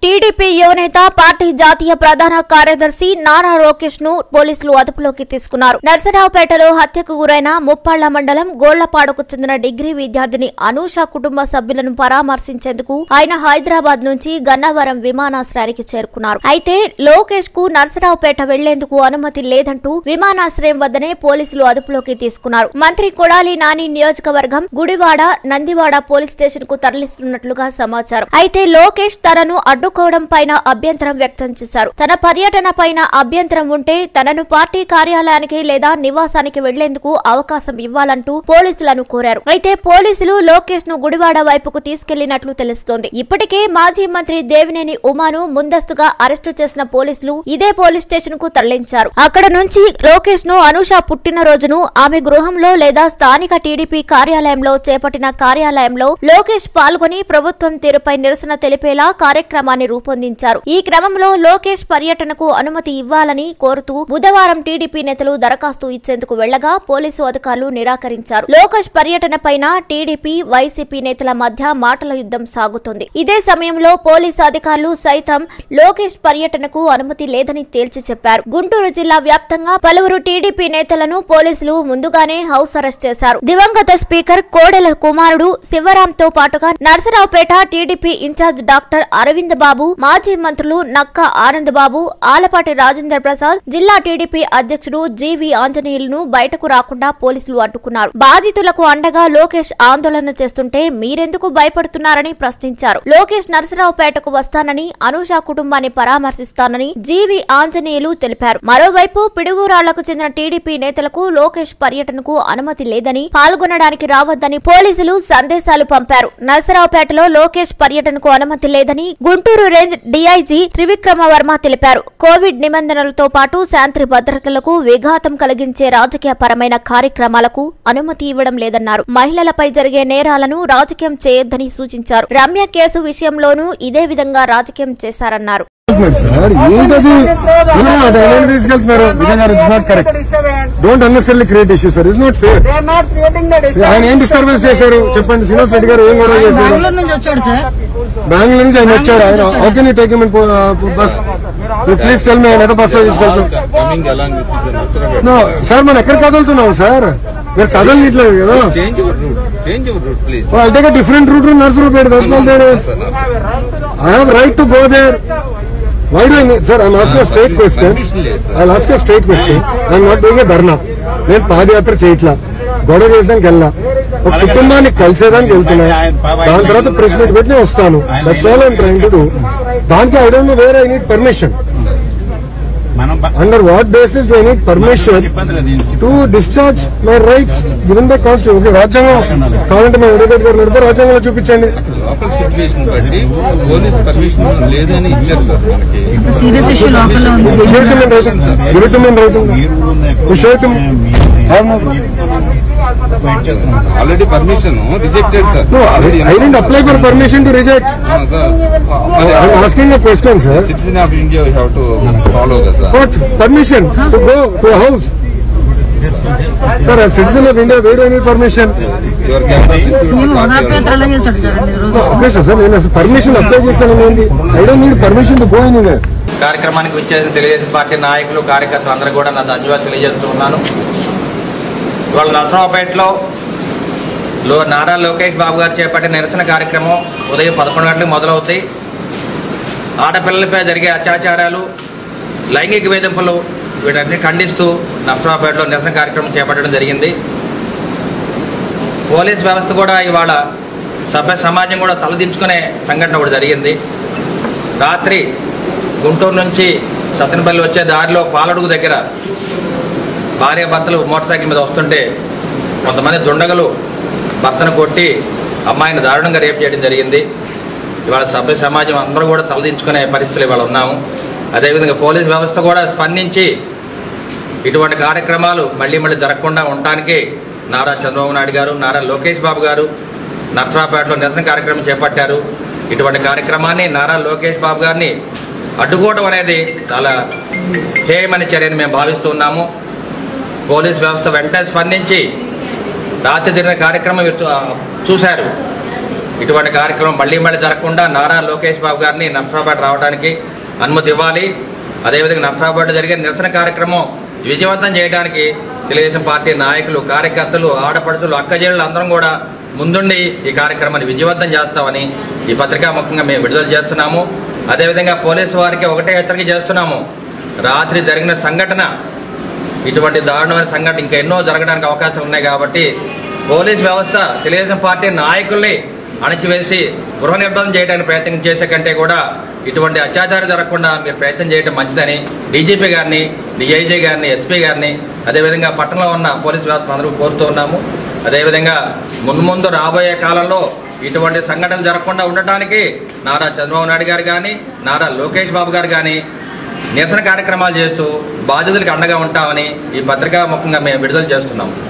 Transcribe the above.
TDP యువనేత party జాతీయ ప్రధాన కార్యదర్శి నారా లోకేష్ ను పోలీసులు అదుపులోకి తీసుకున్నారు నర్సరావుపేటలో హత్యకు గురైన ముప్పాళ్ల మండలం గోళ్లపాడుకు చెందిన డిగ్రీ విద్యార్థిని అనూష కుటుంబ సభ్యులను పరామర్శించేందుకు ఆయన హైదరాబాద్ నుంచి గన్నవరం విమానాశ్రయానికి చేరుకున్నారు అయితే లోకేష్ కు నర్సరావుపేట వెళ్లేందుకు అనుమతి లేదంటూ విమానాశ్రయం వద్దనే పోలీసులు అదుపులోకి తీసుకున్నారు మంత్రి కొడాలి నాని నియోజకవర్గం గుడివాడ నందివాడ పోలీస్ స్టేషన్ కు తరలిస్తున్నట్లుగా సమాచారం అయితే లోకేష్ తనను అడ్డుకోవడం పైన అభ్యంతరం వ్యక్తం చేశారు తన పర్యటన పైన అభ్యంతరం ఉంటే తనను పార్టీ కార్యాలయానికి లేదా నివాసానికి వెళ్లేందుకు అవకాశం ఇవ్వాలంటూ పోలీసులను కోరారు అయితే పోలీసులు లోకేష్ ను గుడివాడ వైపుకు తీసుకెళ్లినట్లు తెలుస్తోంది ఇప్పటికే మాజీ మంత్రి దేవినేని ఉమాను ముందస్తుగా అరెస్టు చేసిన పోలీసులు ఇదే పోలీస్ స్టేషన్ కు తరలించారు అక్కడ నుంచి లోకేష్ ను అనూష పుట్టినరోజును ఆమె గృహంలో లేదా స్థానిక టీడీపీ కార్యాలయంలో చేపట్టిన కార్యాలయంలో లోకేష్ పాల్గొని ప్రభుత్వం తీరుపై నిరసన తెలిపేలా కార్యక్రమాన్ని రూపొందించారు ఈ క్రమంలో లోకేష్ పర్యటనకు అనుమతి ఇవ్వాలని కోరుతూ బుధవారం టీడీపీ నేతలు దరఖాస్తు ఇచ్చేందుకు వెళ్లగా పోలీసు అధికారులు నిరాకరించారు లోకేష్ పర్యటన పైన టీడీపీ వైసీపీ నేతల మధ్య మాటల యుద్ధం సాగుతోంది ఇదే సమయంలో పోలీసు అధికారులు సైతం లోకేష్ పర్యటనకు అనుమతి లేదని తేల్చి చెప్పారు గుంటూరు జిల్లా వ్యాప్తంగా పలువురు టీడీపీ నేతలను పోలీసులు ముందుగానే హౌస్ అరెస్ట్ చేశారు దివంగత స్పీకర్ కోడెల కుమారుడు శివరాంతో పాటుగా Narasaraopet TDP in-charge doctor Aravind Babu మాజీ మంత్రులు నక్క ఆనంద్ బాబు ఆలపాటి రాజేంద్ర ప్రసాద్ జిల్లా టీడీపీ అధ్యక్షుడు జీవి ఆంజనేయులను బయటకు రాకుండా పోలీసులు అడ్డుకున్నారు బాధితులకు అండగా లోకేష్ ఆందోళన చేస్తుంటే మీరెందుకు భయపడుతున్నారని ప్రశ్నించారు లోకేష్ నరసరావుపేటకు వస్తానని అనూష కుటుంబాన్ని పరామర్శిస్తానని జీవి ఆంజనేయులు తెలిపారు మరోవైపు పిడుగురాళ్లకు చెందిన టీడీపీ నేతలకు లోకేష్ పర్యటనకు అనుమతి లేదని పాల్గొనడానికి రావద్దని పోలీసులు సందేశాలు పంపారు నరసరావుపేటలో లోకేష్ పర్యటనకు అనుమతి లేదని గుంటూరు రేంజ్ డీఐజీ త్రివిక్రమ వర్మ తెలిపారు కోవిడ్ నిబంధనలతో పాటు శాంతి భద్రతలకు విఘాతం కలిగించే రాజకీయ పరమైన కార్యక్రమాలకు అనుమతి ఇవ్వడం లేదన్నారు మహిళలపై జరిగే నేరాలను రాజకీయం చేయొద్దని సూచించారు రమ్య కేసు విషయంలోనూ ఇదే విధంగా రాజకీయం చేశారన్నారు సార్ ఏంటది ఇలా అది ఎలా తీసుకెళ్తున్నారు విజయ్ గారు it's not correct don't unnecessary create issue sir it's not fair They are not creating the disturbance. ఆయన ఏం డిస్టర్బెన్స్ చేశారు చెప్పండి శ్రీనివాస్ రెడ్డి గారు ఏం గొడవ చేశారు బెంగళూరు నుంచి వచ్చాడు సార్ బెంగళూరు నుంచి ఆయన వచ్చారు ఆయన how can you take in bus please tell me ఆయన బస్ లో తీసుకెళ్తాం coming along with the Nasrabad. No, sir మనం ఎక్కడ కదులుతున్నాం సార్ మీరు కదలనిట్లేదు కదా Change your route. Change your route, please. I take different route Narasaraopet that's all there is Sir, Nasrabad. I have right to go there. Why do I need, sir, I'm asking a straight question. Permission లేదు, sir. I'll ask a straight question. I'm not doing a dharna నేను పాదయాత్ర చేయట్లా గొడవ చేసడానికి వెళ్ళా ఒక కుటుంబాన్ని కలిసేదానికి వెళ్తున్నా దాని తర్వాత ప్రెస్ మీట్ పెట్టి నేను వస్తాను that's all I'm trying to do దానికి I don't know where I need permission మనం బ- under what basis I need permission ఇబ్బంది లేదు దీనికి. To discharge my rights given by constitution okay రాజ్యాంగం కావాలంటే మా అడ్వకేట్ గారు నడితే రాజ్యాంగంలో చూపించండి లోకల్ సిచ్యువేషన్ బట్టి పోలీస్ పర్మిషన్ లేదని ఇచ్చారు సార్ మనకి సీరియస్ ఇష్యూ లోపల ఉంది Give it to me in writing. Give it to me in writing. మీరు ఉంది. You show it to me. అవును. ఫైట్ చేస్తున్నాం. Already permission rejected sir No, I, I didn't apply for permission to reject. I'm asking a question, sir. Citizen of India you have to follow కదా sir What permission to go to a house? Sir, as citizen of India, where do I need permission? Your CM హోదాపేత్రలో చేశాడు sir అన్ని రోజులు Okay, sir, sir, నేను అసలు permission apply చేశాను ఏంటి I don't need permission to go anywhere కార్యక్రమానికి వచ్చేసిన తెలుగుదేశం పార్టీ నాయకులు కార్యకర్తలు అందరూ కూడా నా ధన్యవాదాలు తెలియజేస్తూ ఉన్నాను ఇవాళ నరసరావుపేటలో లో నారా లోకేష్ బాబు గారు చేపట్టిన నిరసన కార్యక్రమం ఉదయం పదకొండు గంటలకు మొదలవుతాయి ఆడపిల్లలపై జరిగే అత్యాచారాలు లైంగిక వేధింపులు వీటన్ని ఖండిస్తూ నరసరావుపేటలో నిరసన కార్యక్రమం చేపట్టడం జరిగింది పోలీస్ వ్యవస్థ కూడా ఇవాళ సభ్య సమాజం కూడా తలదించుకునే సంఘటన ఒకటి జరిగింది రాత్రి గుంటూరు నుంచి సత్తెనపల్లి వచ్చే దారిలో పాలడుగు దగ్గర భార్య భర్తలు మోటార్ సైకిల్ మీద వస్తుంటే కొంతమంది దుండగలు భర్తను కొట్టి అమ్మాయిని దారుణంగా రేపు చేయడం జరిగింది ఇవాళ సభ్య సమాజం అందరూ కూడా తలదించుకునే పరిస్థితులు ఇవాళ ఉన్నాము అదేవిధంగా పోలీస్ వ్యవస్థ కూడా స్పందించి ఇటువంటి కార్యక్రమాలు మళ్ళీ మళ్ళీ జరగకుండా ఉండటానికి నారా చంద్రబాబు నాయుడు గారు నారా లోకేష్ బాబు గారు నర్సరాపేటలో నిరసన కార్యక్రమం చేపట్టారు ఇటువంటి కార్యక్రమాన్ని నారా లోకేష్ బాబు గారిని అడ్డుకోవడం అనేది చాలా హేయమైన చర్యని మేము భావిస్తూ ఉన్నాము పోలీస్ వ్యవస్థ వెంటనే స్పందించి రాత్రి జరిగిన కార్యక్రమం మీరు చూ- చూశారు ఇటువంటి కార్యక్రమం మళ్లీ మళ్ళీ జరగకుండా నారా లోకేష్ బాబు గారిని నర్సరాబాద్ రావడానికి అనుమతి ఇవ్వాలి అదేవిధంగా నర్సరాబాద్ జరిగే నిరసన కార్యక్రమం విజయవంతం చేయడానికి తెలుగుదేశం పార్టీ నాయకులు కార్యకర్తలు ఆడపడుచులు అక్కజేళ్ళు అందరం కూడా ముందుండి ఈ కార్యక్రమాన్ని విజయవంతం చేస్తామని ఈ పత్రికా ముఖంగా మేము విడుదల చేస్తున్నాము అదేవిధంగా పోలీసు వారికి ఒకటే హెచ్చరిక చేస్తున్నాము రాత్రి జరిగిన సంఘటన ఇటువంటి దారుణమైన సంఘటన ఇంకా ఎన్నో జరగడానికి అవకాశాలు ఉన్నాయి కాబట్టి పోలీస్ వ్యవస్థ తెలుగుదేశం పార్టీ నాయకుల్ని అణచివేసి గృహ నిర్బంధం చేయడానికి ప్రయత్నం చేసే కంటే కూడా ఇటువంటి అత్యాచారం జరగకుండా మీరు ప్రయత్నం చేయడం మంచిదని డీజీపీ గారిని డిఐజీ గారిని ఎస్పీ గారిని అదేవిధంగా పట్టణంలో ఉన్న పోలీస్ వ్యవస్థ అందరూ కోరుతూ ఉన్నాము అదేవిధంగా మున్ముందు రాబోయే కాలంలో ఇటువంటి సంఘటనలు జరగకుండా ఉండటానికి నారా చంద్రబాబు నాయుడు గారు కానీ నారా లోకేష్ బాబు గారు కానీ నిరసన కార్యక్రమాలు చేస్తూ బాధితులకు అండగా ఉంటామని ఈ పత్రికా ముఖంగా మేము విడుదల చేస్తున్నాం